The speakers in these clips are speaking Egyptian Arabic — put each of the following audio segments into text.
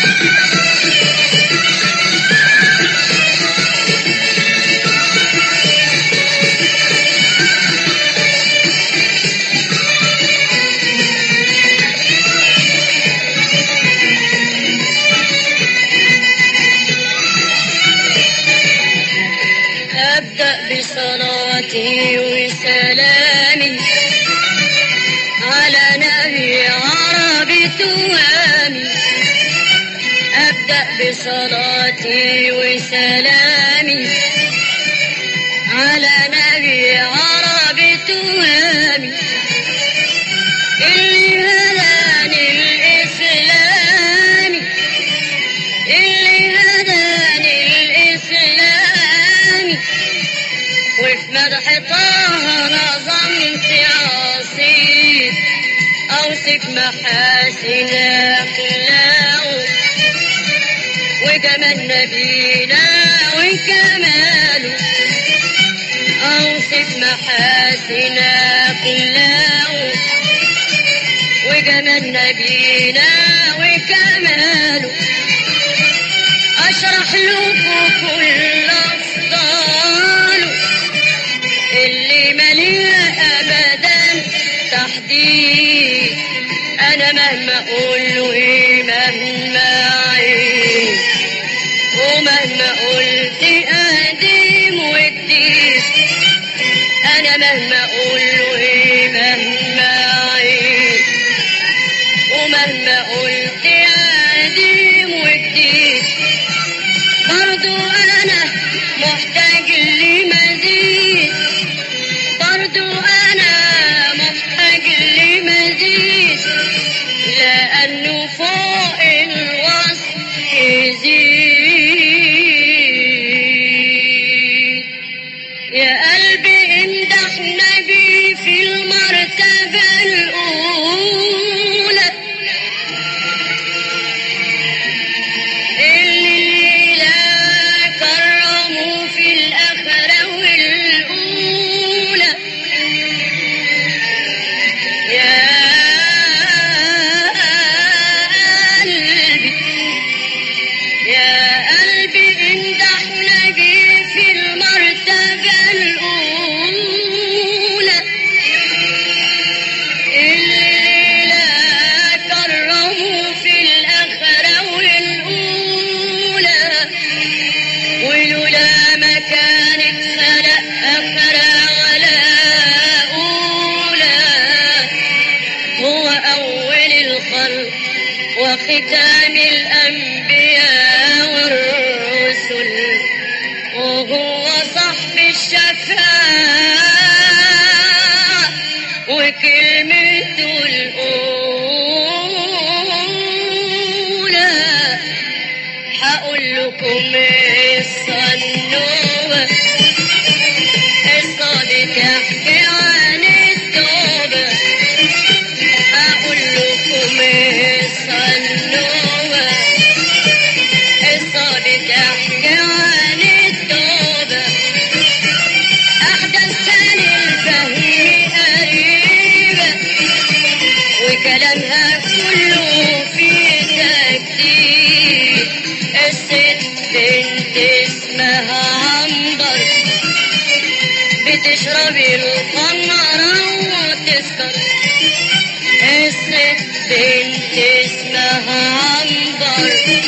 أبدأ بصلاتي وسلامي على نبي عربي توامي أبدأ بصلاتي وسلامي على نبي عربي توامي اللي هداني الإسلامي اللي هداني الإسلامي وفي مدح طه نظمت عصيد أوصف محاسن أخلاقه وجمال نبينا وكماله أوصف محاسن أخلاقه وجمال نبينا وكماله أشرح لكم كل أفضاله اللي مليء أبدا تحديد أنا مهما أقول ومهما أعيد ومهما قلت أقدم وجديد أنا مهما أقول ومهما أعيد ومهما قلت أقدم وجديد برضو أنا محتاج لمزيد برضو أنا محتاج لمزيد لأنه فوق الوصف يزيد يا قلبي امدح نبي في المرتبة الأولى اللي لا كرموا في الآخرة والأولى يا قلبي يا قلبي امدح نبي في المرتبة الأولى اللي لا كرموا في الآخرة والأولى ولولا ما كانت خلق آخرة ولا أولى هو أول الخلق وختام الأنبياء والرسل وهو صاحب الشفاعة وكلمته الأولى هقول لكم الصنوبة قصة بتحكي عن التوبة هقول لكم الصنوبة قصة بتحكي عن التوبة أحدث كان الفهم قريبة وكلامها كله في تجديد الست بنت اسمها عنبر بتشرب الخمرة وتسكر الست بنت اسمها عنبر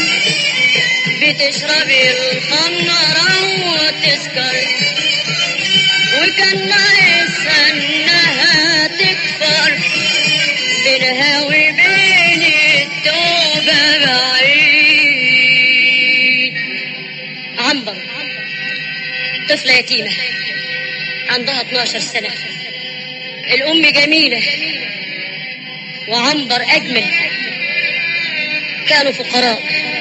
بتشرب الخمرة وتسكر وكان ناقصها انها تكفر بينها وبين التوبة بعيد عنبر طفلة يتيمة عندها 12 سنة الأم جميلة وعنبر أجمل كانوا فقراء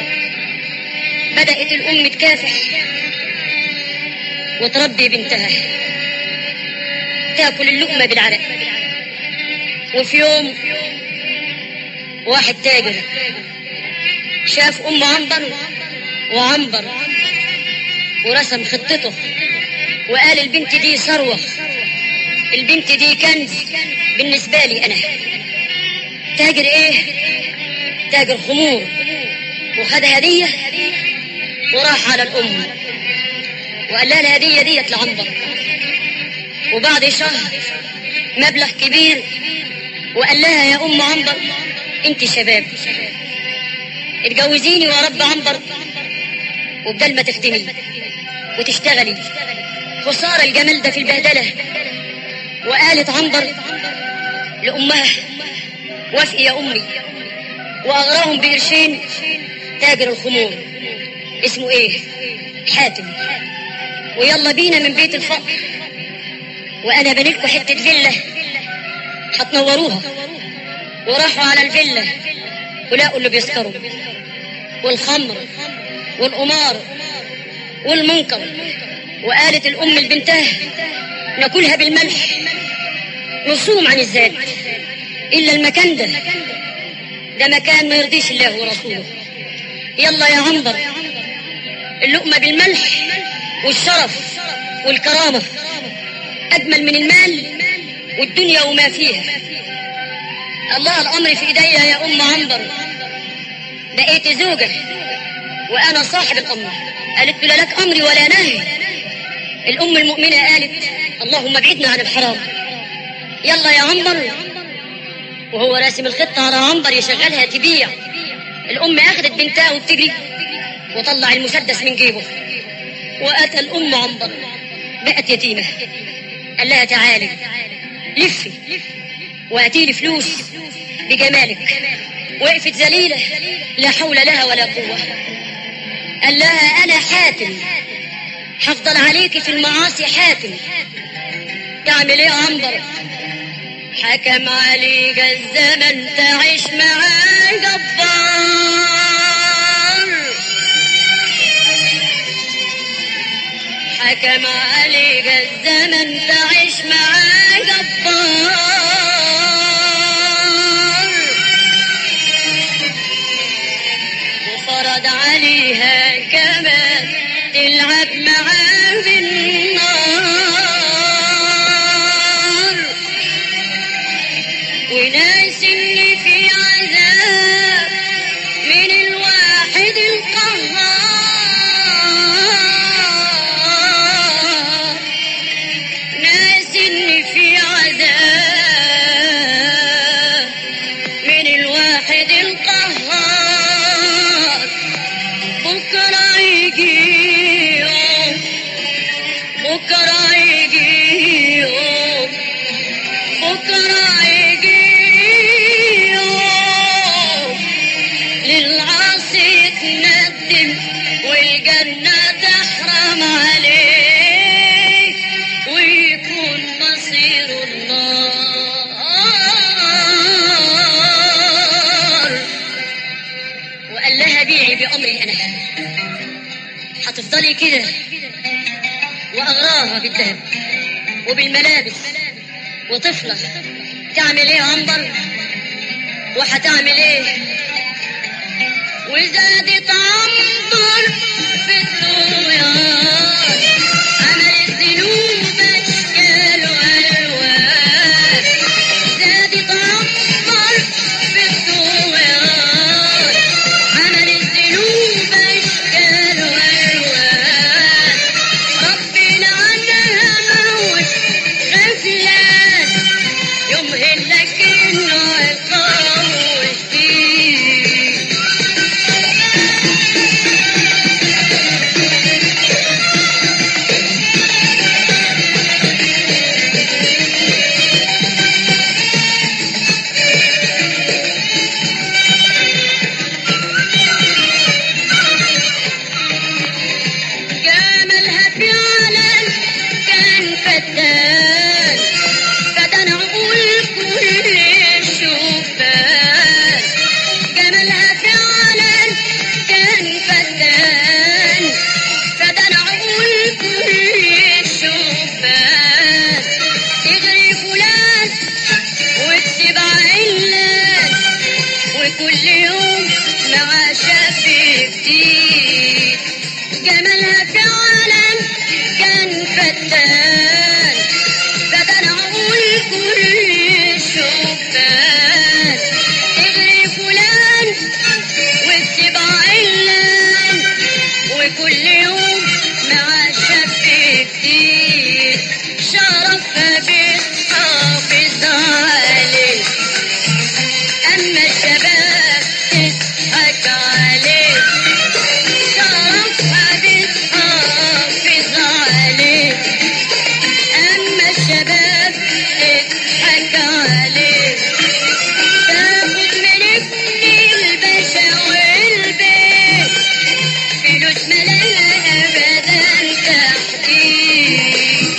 بدأت الأم تكافح وتربي بنتها تاكل اللقمة بالعرق وفي يوم واحد تاجر شاف أم عنبر وعنبر ورسم خطته وقال البنت دي ثروة البنت دي كنز بالنسبة لي أنا تاجر إيه؟ تاجر خمور وخد هدية وراح على الأم وقال لها الهدية ديت لعنبر وبعد شهر مبلغ كبير وقال لها يا أم عنبر أنت شباب اتجوزيني ورب عنبر وبدل ما تخدمي وتشتغلي خسارة الجمال ده في البهدلة وقالت عنبر لأمها وافقي يا أمي وأغراهم بقرشين تاجر الخمور اسمه ايه حاتم ويلا بينا من بيت الفقر وانا بنيلكوا حتة فيلا هتنوروها وراحوا على الفيلا ولقوا اللي بيسكروا والخمر والقمار والمنكر وقالت الام لبنتها ناكلها بالملح نصوم عن الزاد الا المكان ده ده مكان ما يرضيش الله ورسوله يلا يا عنبر اللقمة بالملح والشرف والكرامة أجمل من المال والدنيا وما فيها الله الأمر في إيديا يا أم عنبر بقيت زوجة وأنا صاحب الأمر قالت لا لك أمري ولا نهي الأم المؤمنة قالت اللهم ابعدنا عن الحرام يلا يا عنبر وهو راسم الخطة على عنبر يشغلها تبيع الأم أخذت بنتها وبتجري وطلع المسدس من جيبه وأتى الأم عنبر بقت يتيمة قال لها تعالي لفي وأتي لي فلوس بجمالك وقفت ذليلة لا حول لها ولا قوة قال لها أنا حاتم هفضل عليكي في المعاصي حاتم تعمل ايه يا عنبر حكم عليك الزمن تعيش معاه جبار حكم عليك الزمن تعيش معاه جبار وفرض عليها كمان تلعب معاه بالنار وناس اللي في عذاب من الواحد القهار ناس اللي في عذاب من الواحد القهار بكرة يجي يوم بكرة يجي يوم بكرة يجي يوم للعاصي يتندم والجنة تحرم عليه ويكون مصير النار وقال لها بيعي بأمري أنا هتفضلي كده وأغراها بالذهب وبالملابس وطفلة تعمل ايه يا عنبر وهتعمل ايه وزادت عنبر في الطغيان عملت ذنوب اشكال والوان زادت عنبر في الطغيان عملت ذنوب اشكال والوان ربنا عنها موت غفلان يمهل لك انه عقاب وجديد جمالها فعلا كان فتان فتن عقول كل الشبان جمالها فعلا كان فتان فتن عقول كل الشبان تغري فلان وتسيب علان وكل يوم مع شاب جديد جمالها فعلا كان فتان بدل عقول كل شبان تغري فلان وتسيب علان بتضحك عليه شرفها بتحافظ عليه أما الشباب تضحك عليه تاخد من ابن الباشا والبيت فلوس ملاها أبدا تحتيه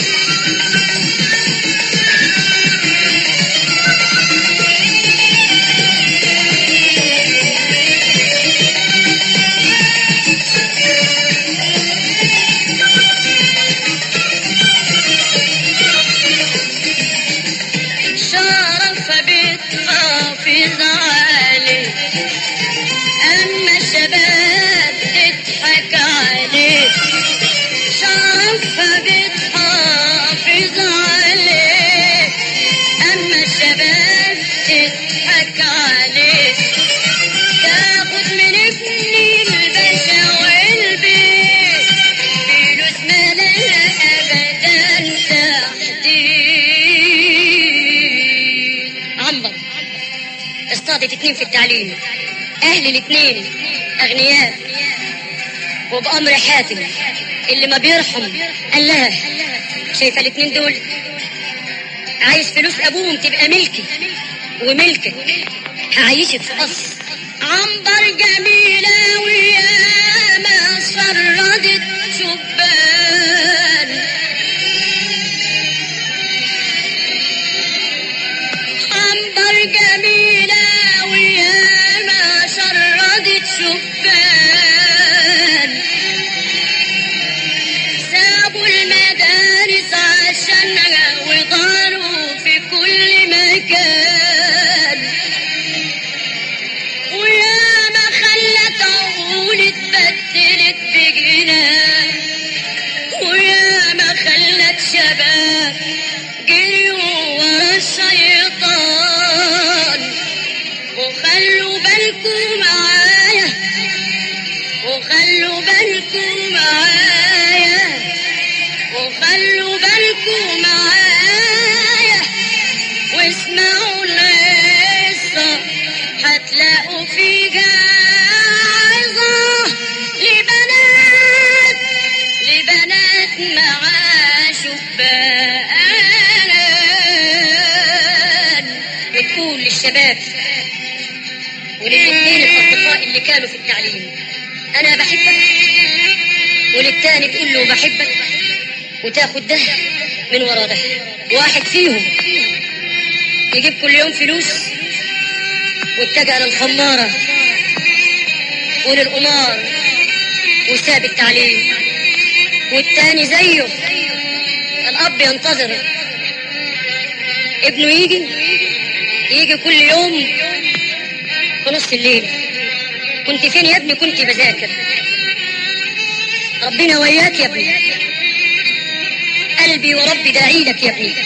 شرف بتحافظ عليه أما الشباب تضحك عليه شرف بتحافظ عليه أما الشباب تضحك عليه تاخد من ابني الباشا والبيت فلوس مالها أبدا تحتيه عنبر اصطادت اتنين في التعليم اهل الاتنين اغنياء وبامر حاتم اللي ما بيرحم قال لها شايفه الاتنين دول عايز فلوس ابوهم تبقى ملكي وملكك هعيشك في قصر عنبر جميلة وياما سردت شبان عنبر جميلة وياما شردت شبان سابوا المدارس عشانها وضاروا في كل مكان وياما خلت عقول اتبدلت بجنان وياما خلت شباب جريوا ورا الشيطان وخلوا بالكم معايا وخلوا بالكم معايا وخلوا بالكم معايا واسمعوا القصة هتلاقوا فيها عظة لبنات لبنات مع شبان بتقول للشباب وللاثنين الأصدقاء اللي كانوا في التعليم أنا بحبك وللتاني تقول له بحبك وتاخد ده من ورا ده واحد فيهم يجيب كل يوم فلوس واتجه للخمارة وللقمار وساب التعليم والتاني زيه الأب ينتظر ابنه يجي يجي كل يوم في نص الليل كنت فين يا ابني كنت بذاكر ربنا وياك يا ابني قلبي وربي داعي لك يا ابني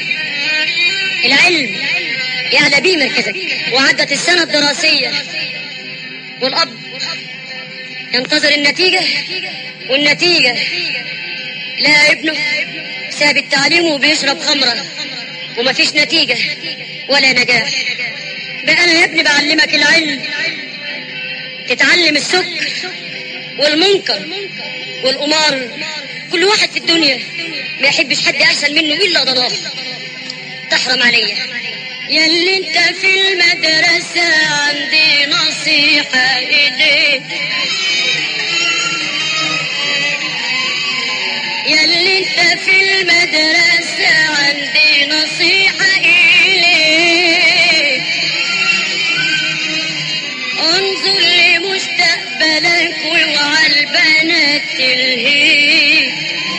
العلم يعلى بيه مركزك وعدت السنة الدراسية والأب ينتظر النتيجة والنتيجة لا ابنه ساب التعليم وبيشرب خمرة ومفيش نتيجة ولا نجاح بقى أنا يا ابني بعلمك العلم تتعلم السكر والمنكر والقمار كل واحد في الدنيا ما يحبش حد أحسن منه إلا ضناه تحرم عليا يا اللي انت في المدرسة عندي نصيحة إليك يا اللي انت في المدرسة عندي نصيحة إليك انظر لمستقبلك واوعى البنات تلهيك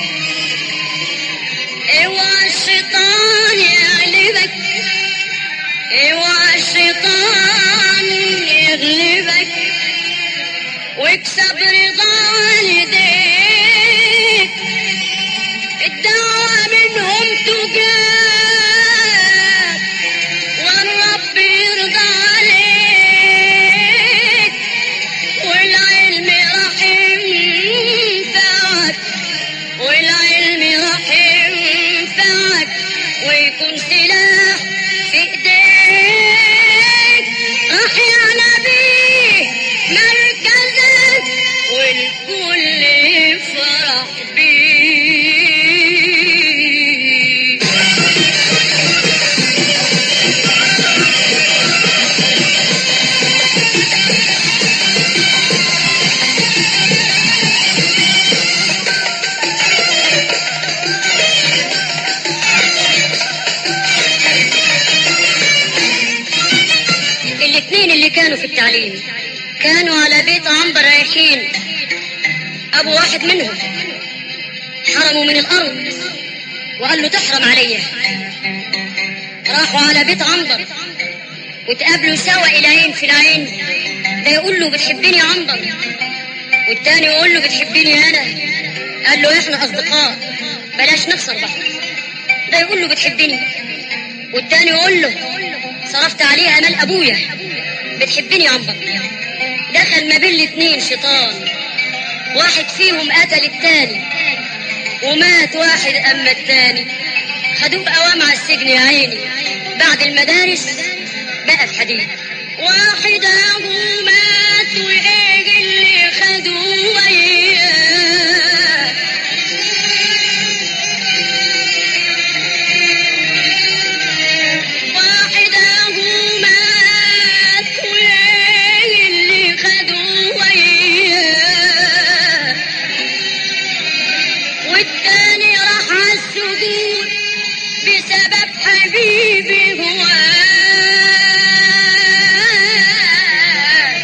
اوعى الشيطان يغلبك اوعى الشيطان يغلبك واكسب رضا والديك الدعوة منهم تجاب والرب يرضى عليك والعلم راح ينفعك والعلم راح ينفعك ويكون سلاح في ايديك راح يعلى بيه التعليم كانوا على بيت عنبر رايحين ابو واحد منهم حرموا من الارض وقال له تحرم عليا راحوا على بيت عنبر وتقابلوا سوا العين في العين ده يقول له بتحبني يا عنبر والتاني يقول له بتحبني انا قال له احنا اصدقاء بلاش نخسر بعض ده يقول له بتحبني والتاني يقول له صرفت عليها مال ابويا بتحبني يا عنبر دخل ما بين الاتنين شيطان واحد فيهم قتل التاني ومات واحد اما التاني خدوه قوام على السجن يا عيني بعد المدارس بقى في حديد واحد ابو مات وايه اللي خدوه وياه واحد ابو مات وايه اللي خدوه وياه والتاني راح عالسجود بسبب حبيبي هواه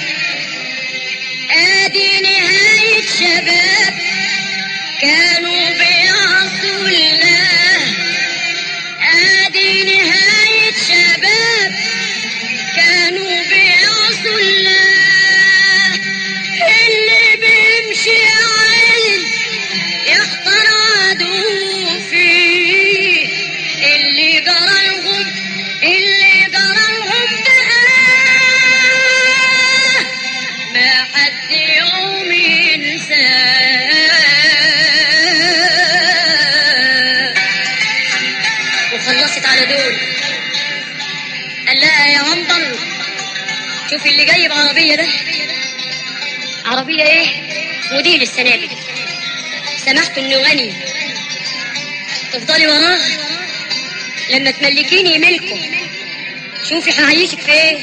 ادي نهاية شباب كانوا بيعصوا الله ادي نهاية شباب كانوا بيعصوا الله اللي بيمشي عين يختار عدو فيه اللي جرى لهم اللي جرى لهم بقى ما حد يوم ينساه وخلصت على دول قال لها يا عنبر شوف اللي جاي بعربية ده عربية ايه موديل السنة دي سمحت انه غني تفضلي وراه لما تملكيني ملكه شوفي هعيشك في ايه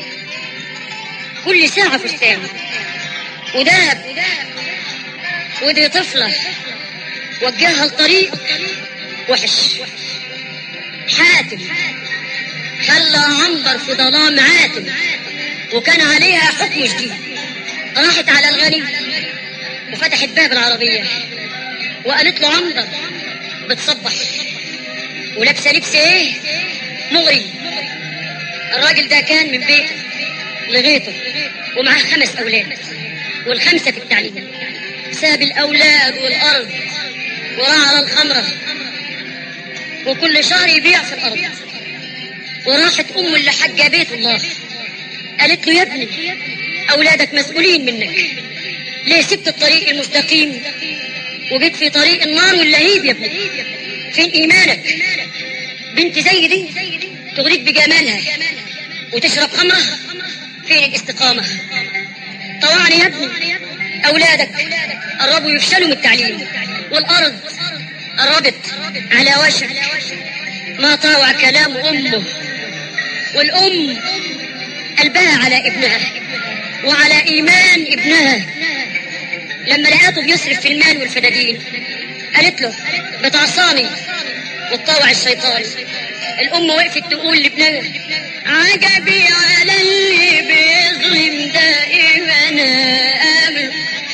كل ساعة فستان وداب ودي طفلة وجهها لطريق وحش حاتم خلى عنبر في ظلام عاتم وكان عليها حكم جديد راحت على الغني وفتحت باب العربية وقالت له عنبر بتصبح ولابسة لبس ايه مغري الراجل ده كان من بيته لغيته ومعاه خمس أولاد والخمسة في التعليم ساب الأولاد والأرض وراح على الخمرة وكل شهر يبيع في الأرض وراحت أم اللي حجة بيت الله قالت له يا ابني أولادك مسؤولين منك ليه سبت الطريق المستقيم وجيت في طريق النار واللهيب يا ابني فين إيمانك بنت زي دي تغريك بجمالها وتشرب خمرة فين الاستقامة طوعني يا ابني أولادك قربوا يفشلوا من التعليم والأرض قربت على وشك ما طاوع كلام أمه والأم قلبها على ابنها وعلى إيمان ابنها لما لقاته بيصرف في المال والفدادين قالت له بتعصاني وتطاوع الشيطان الأم وقفت تقول لابنها عجبي على اللي بيظلم دائما أمر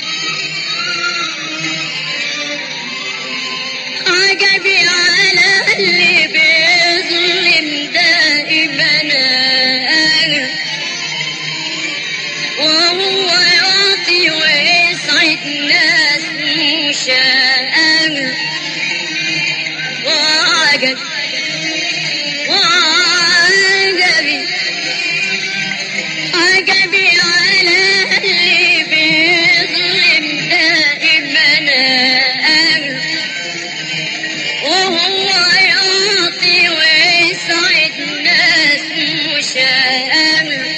عجبي على اللي بيظلم دائما أمر وهو يعطي ويسعد ناس مش أمر وعجب وعجبي عجبي على اللي بيظلم دائما أمر وهو يعطي ويسعد ناس مش أمر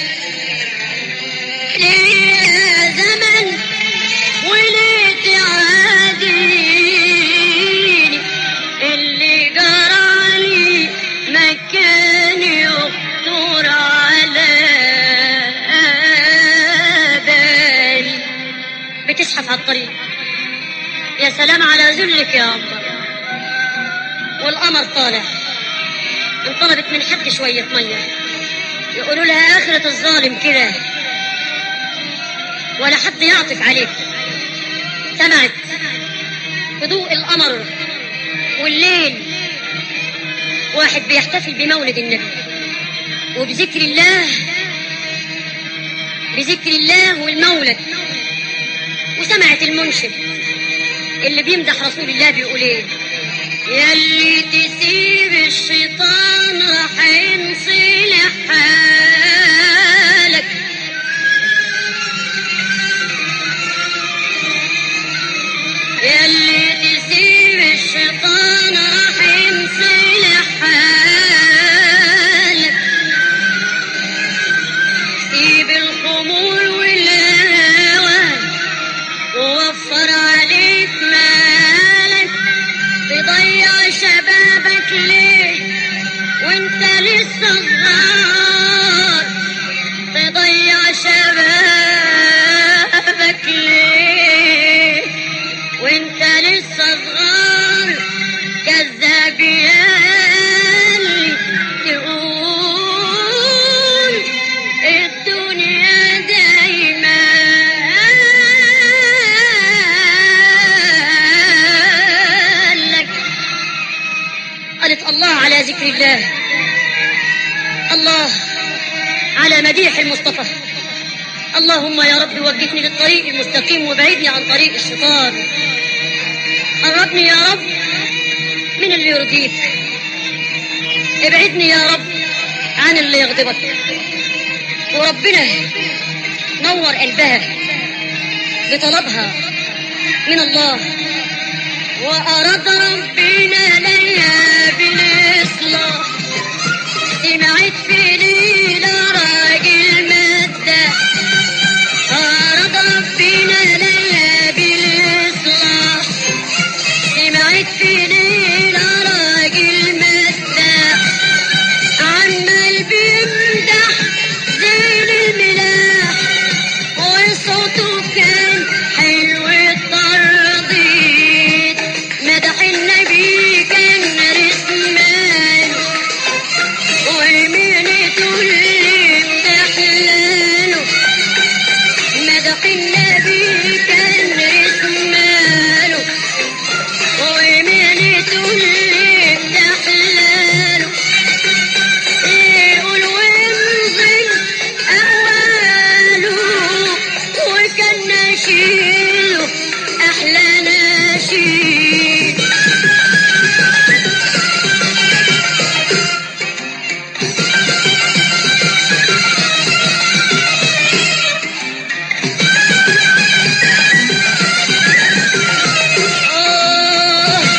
ليه زمن وليه تعاديني اللي جرالي ما كان يخطر على بالي بتزحف على الطريق يا سلام على ذلك يا عمر والقمر طالع انطلبت من حد شوية مية يقولوا لها آخرة الظالم كده ولا حد يعطف عليك سمعت بضوء القمر والليل واحد بيحتفل بمولد النبي وبذكر الله بذكر الله والمولد وسمعت المنشد اللي بيمدح رسول الله بيقول ايه يلي تسيب الشيطان راح ينصلح حالك يلي تسيب الشيطان راح ينصلح حالك سيب الخمول والهوى ووفر عليك مالك تضيع شبابك ليه وانت لسه صغار تضيع شبابك ليه وانت لسه صغار كذاب يالي تقول الدنيا دايما لك قالت الله على ذكر الله الله على مديح المصطفى اللهم يا رب وجهني للطريق المستقيم وبعدني عن طريق الشيطان قربني يا رب من اللي يرضيك ابعدني يا رب عن اللي يغضبك وربنا نور قلبها بطلبها من الله وأراد ربنا ليا بالإصلاح سمعت في ليلة راجل مدة أراد ربنا ليا بالإصلاح سمعت في ليلة راجل مدة عمال بيمدح زي الملاح وصوته كان حلو الترضيد مدح النبي كان رسمان ومهنته اللي بتحلاله مدح النبي كان رسماله ومهنته اللي بتحلاله يقول وانزل أقواله وكان نشيله أحلى نشيد آه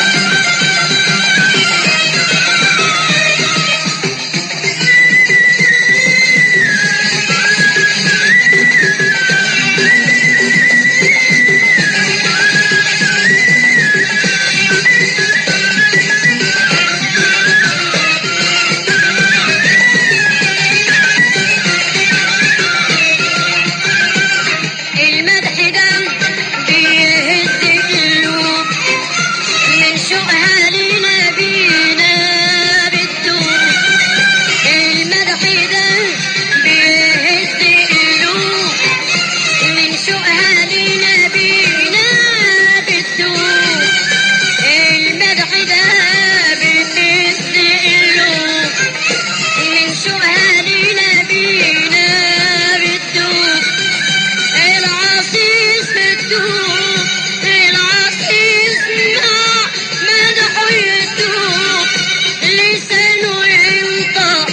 المدح ده بيهز القلوب من شوقها لنبينا بالدور المدح ده بيهز القلوب من شوقها لنبينا بالدور المدح ده بيهز القلوب من شوقها لنبينا بالدور العصيص مكتوب العصيص مع مدحه يتوب لسانه ينطق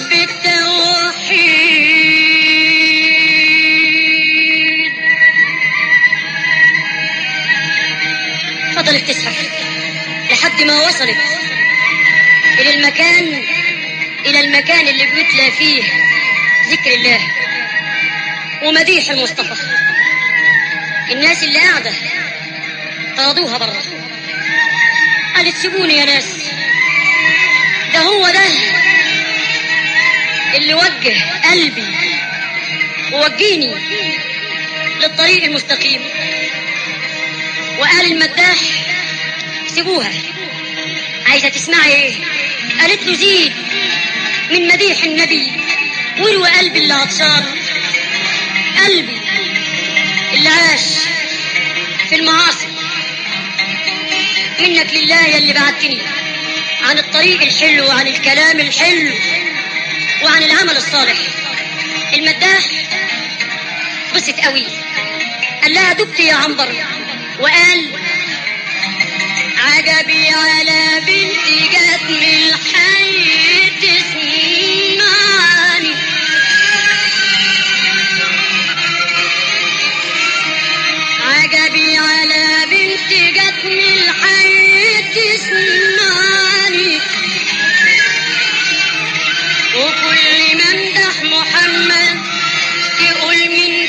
بالتوحيد فضلت تسرح لحد ما وصلت إلى المكان إلى المكان اللي بيتلى فيه ذكر الله ومديح المصطفى الناس اللي قاعدة طردوها برا قالت سيبوني يا ناس ده هو ده اللي وجه قلبي ووجهني للطريق المستقيم وقال المداح سيبوها عايزة تسمعي ايه قالت له زيد من مديح النبي وروي قلبي اللي عطشان قلبي في المعاصي منك لله يا اللي بعتني عن الطريق الحلو وعن الكلام الحلو وعن العمل الصالح المداح بسط قوي قال لها دبت يا عنبر وقال عجبي على بنتي جت من الحي تسمعني عجبي على بنتي جت من الحي تسمعني وكل ما امدح محمد تقول من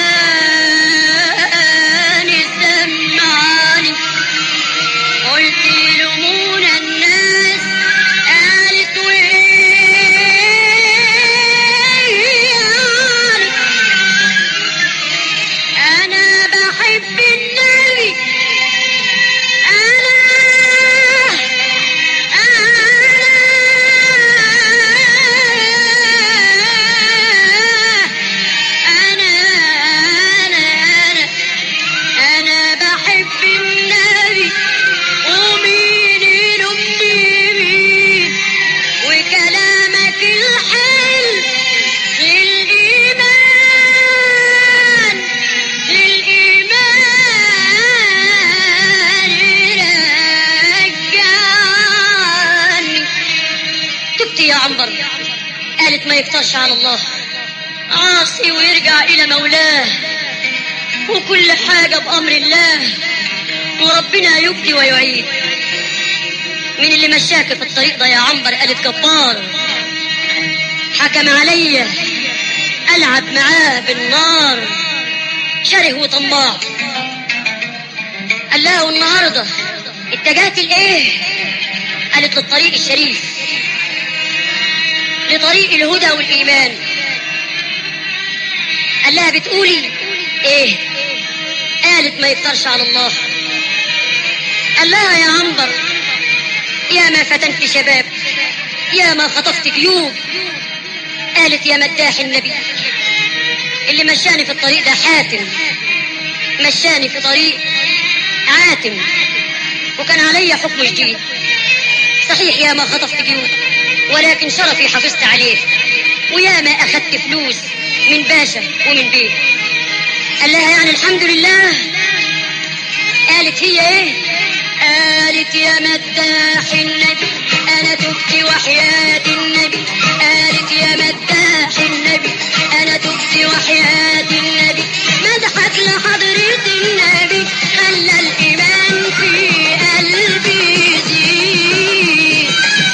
تاني سمعني قلت يلومونا الناس قالت وإيه يعني أنا بحب النبي أنا أنا أنا أنا أنا بحب النبي ومين يلومني مين وكلامك الحلو للإيمان للإيمان رجعني تبت يا عنبر قالت ما يكترش على الله عاصي ويرجع إلى مولاه وكل حاجة بأمر الله وربنا يبدي ويعيد من اللي مشاك في الطريق ده يا عنبر قالت جبار حكم عليا ألعب معاه بالنار شره وطماع قال لها والنهارده اتجهت لايه قالت للطريق الشريف لطريق الهدى والايمان قال لها بتقولي ايه قالت ما يكترش على الله قال لها يا عنبر يا ما فتنت شباب يا ما خطفت جيوب قالت يا مداح النبي اللي مشاني في الطريق ده حاتم مشاني في طريق عاتم وكان علي حكم جديد صحيح يا ما خطفت جيوب ولكن شرفي حافظت عليه ويا ما أخذت فلوس من باشا ومن بيه قال لها يعني الحمد لله قالت هي ايه قالت يا مداح النبي انا تبت وحياة النبي قالت يا مداح النبي انا تبت وحياة النبي مدحك لحضرة النبي خلى الايمان في قلبي يزيد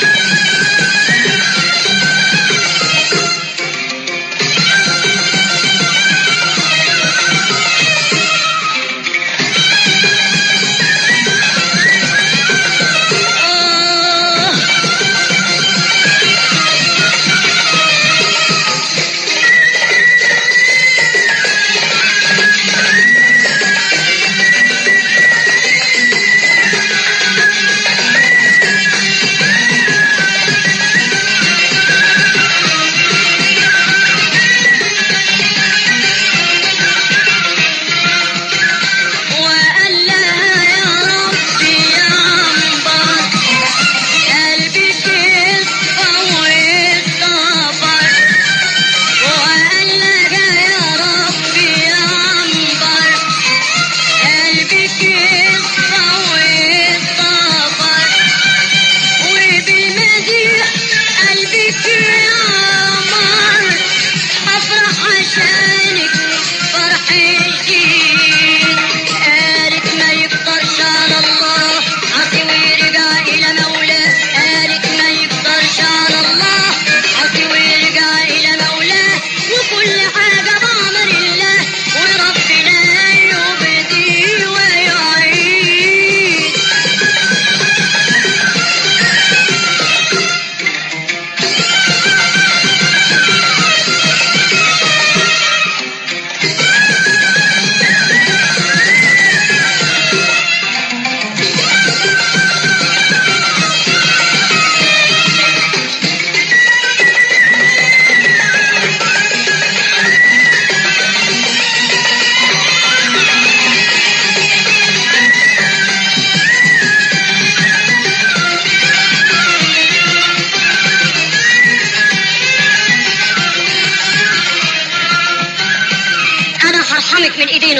آه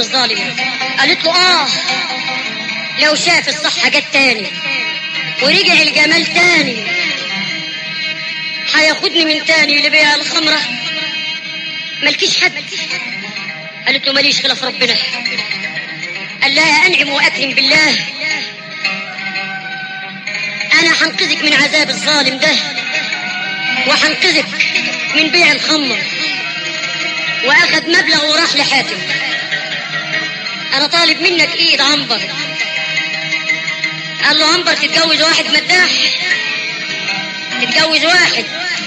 الظالم قالت له اه لو شاف الصحة جت تاني ورجع الجمال تاني هياخدني من تاني لبيع الخمرة ملكيش حد قالت له ماليش خلاف ربنا قال لها انعم واكرم بالله انا هنقذك من عذاب الظالم ده وهنقذك من بيع الخمر واخد مبلغ وراح لحاتم انا طالب منك ايد عنبر قال له عنبر تتجوز واحد مداح تتجوز واحد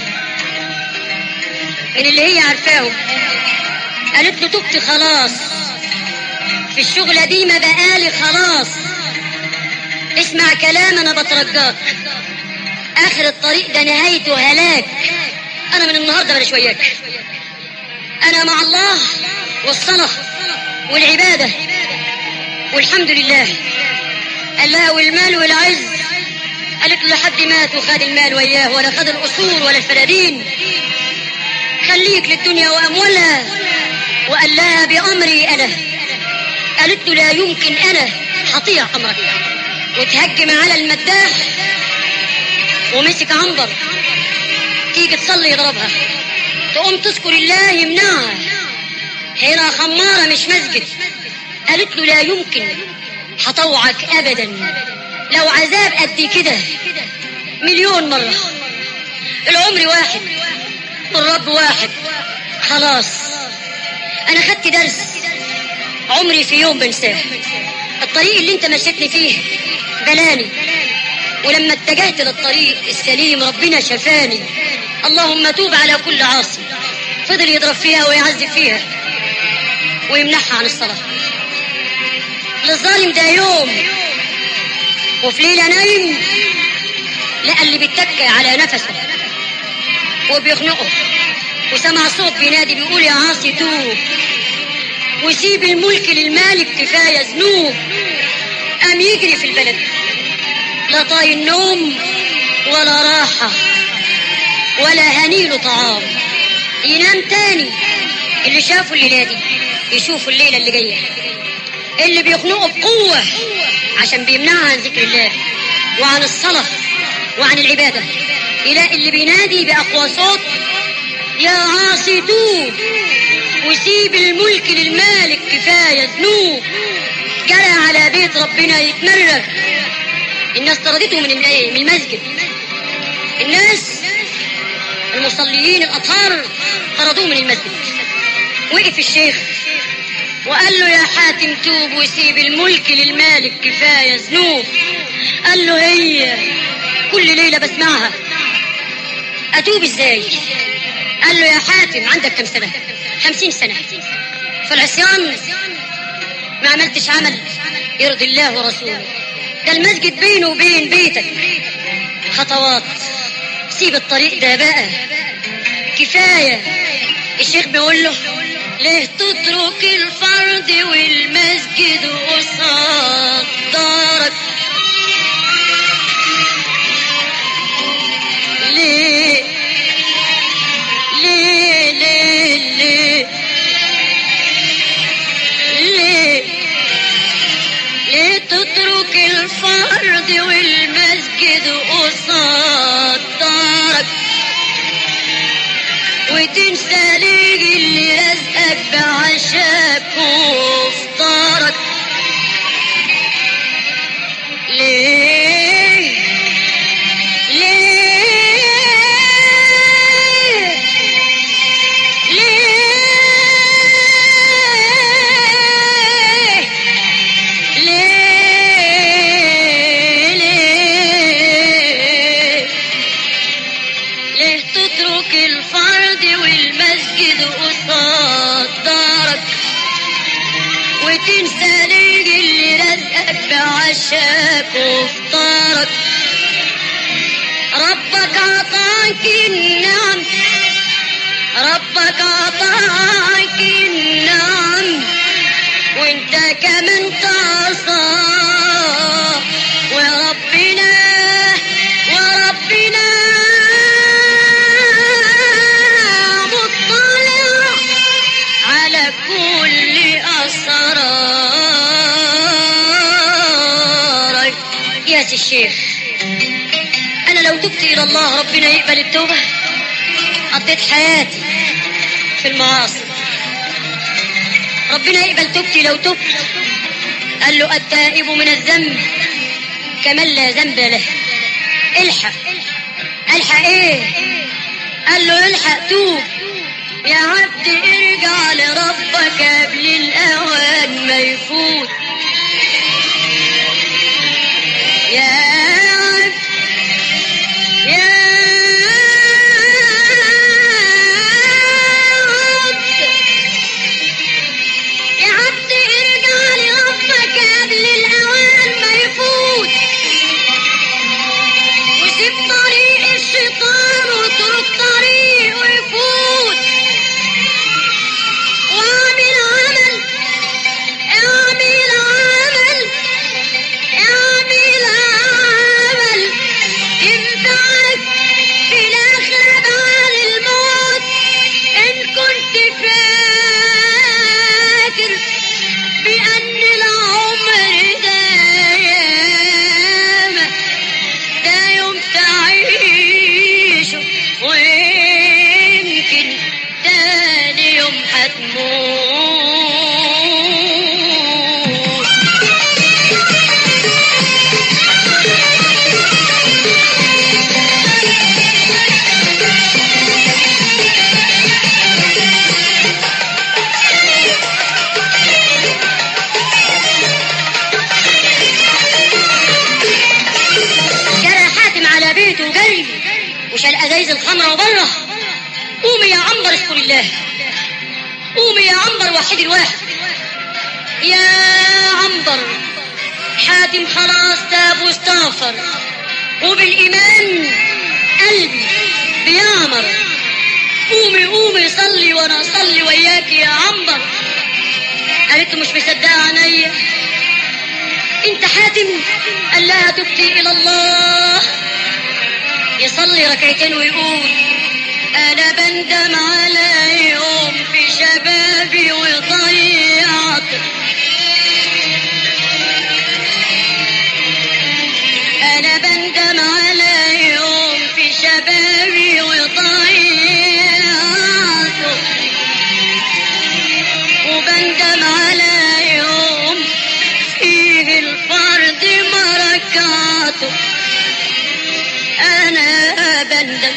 من اللي هي عارفاهم قالت له تبت خلاص في الشغلة دي ما بقالي خلاص اسمع كلام انا بترجاك اخر الطريق ده نهايته هلاك انا من النهارده مش وياك انا مع الله والصلاة والعبادة والحمد لله قال لها والمال والعز قالت له لحد مات وخد المال وياه ولا خد الأصول ولا الفلادين خليك للدنيا وأموالها وقال لها بأمري أنا قالت له لا يمكن أنا هطيع أمرك وتهجم على المداح ومسك عنبر تيجي تصلي يضربها تقوم تذكر الله يمنعها هنا خمارة مش مسجد قالت له لا يمكن هطوعك أبدا لو عذاب قد كده مليون مرة العمر واحد والرب واحد خلاص أنا خدت درس عمري في يوم بنساه الطريق اللي انت مشيتني فيه بلاني ولما اتجهت للطريق السليم ربنا شفاني اللهم توب على كل عاصي فضل يضرب فيها ويعذب فيها ويمنعها عن الصلاة للظالم ده يوم وفي ليلة نايم لقى اللي بيتكى على نفسه وبيخنقه وسمع صوت بينادي بيقول يا عاصي توب وسيب الملك للمالك كفاية ذنوب قام يجري في البلد لا طاي النوم ولا راحة ولا هنيله طعام ينام تاني اللي شافوا الليلة دي يشوفوا الليلة اللي جاية اللي بيخنقوا بقوة عشان بيمنعها عن ذكر الله وعن الصلاة وعن العبادة يلاقي اللي بينادي بأقوى صوت يا عاصي توب وسيب الملك للمالك كفاية ذنوب جرى على بيت ربنا يتمرغ الناس طردته من الايه من المسجد الناس المصليين الاطهار طردوه من المسجد وقف الشيخ وقال له يا حاتم توب وسيب الملك للمالك كفايه ذنوب قال له هي كل ليله بسمعها اتوب ازاي قال له يا حاتم عندك كم سنه خمسين سنه في العصيان ما عملتش عمل يرضي الله ورسوله ده المسجد بينه وبين بيتك خطوات سيب الطريق ده بقى كفاية الشيخ بيقول له ليه تترك الفرد والمسجد قصاد دارك ليه ليه ليه ليه ليه ليه تترك الفرد والمسجد قصاد دارك وتنسى ليه اللي يزقك بعشاك وفطارك ليه ليه ليه ليه ليه ليه تترك الفرد والمسجد قصاد دارك وتنسى ليه اللي رزقك بعشاك وفطارك ربك عطاك النعم ربك عطاك النعم وانت كمان تعصى وربنا وربنا مطلع على كل أسرار سي الشيخ انا لو تبت الى الله ربنا يقبل التوبه قضيت حياتي في المعاصي ربنا يقبل توبتي لو تبت قال له التائب من الذنب كمن لا ذنب له الحق الحق ايه قال له الحق توب يا عبد ارجع لربك قبل الاوان ما يفوت يا عبد يا عبد يا عبد ارجع لربك قبل الاوان ما يفوت وسيب طريق الشيطان واترك طريق ويفوت واعمل عمل اعمل عمل اعمل عمل ينفعك في الاخرة بعد الموت ان كنت فاكر بان العمر دايما ده يوم تعيشه ويمكن تاني يوم هتموت جرى حاتم على بيته وجري وشال ازايز الخمره وبره قومي يا عنبر اشكر الله قومي يا عنبر وحدي الواحد يا عنبر حاتم خلاص تاب واستغفر وبالايمان قلبي بيعمر قومي قومي صلي وانا اصلي وياك يا عنبر قالت له مش مصدقه عينيا انت حاتم قال لها تبتي الى الله يصلي ركعتين ويقول انا بندم على يوم في شبابي وضيعت انا بندم على يوم في شبابي وضيعت وبندم على يوم فيه الفرد ما ركعته انا بندم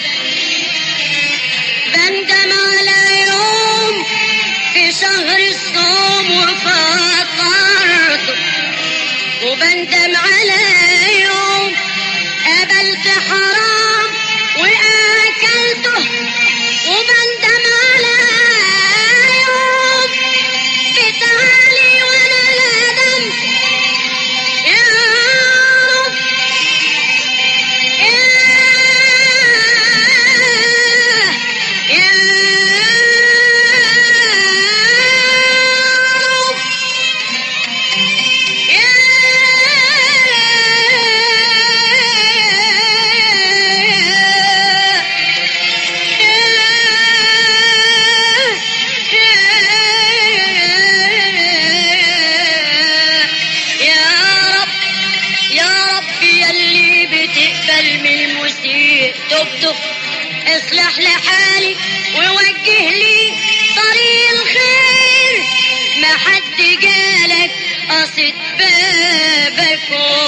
بندم على يوم في شهر الصوم وفطرته وبندم على يوم قبلت حرام واكلته وبندم على يوم بتعالي وانا لا دم يا رب يا يا رب يا يا رب يا رب يلي بتقبل من المسيء تبتب اصلح لي حالي ووجه لي طريق الخير ما حد جالك قصد بابك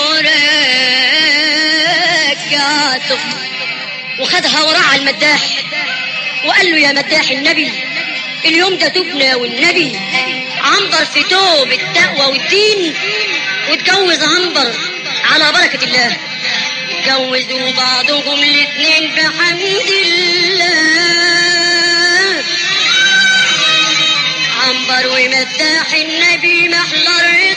ورجعته وخدها وراه المداح وقال له يا مداح النبي اليوم ده تبنا والنبي عنبر في توب التقوى والدين واتجوز عنبر على بركة الله اتجوزوا بعضهم الاتنين بحمد الله عنبر ومداح النبي محلى الرضا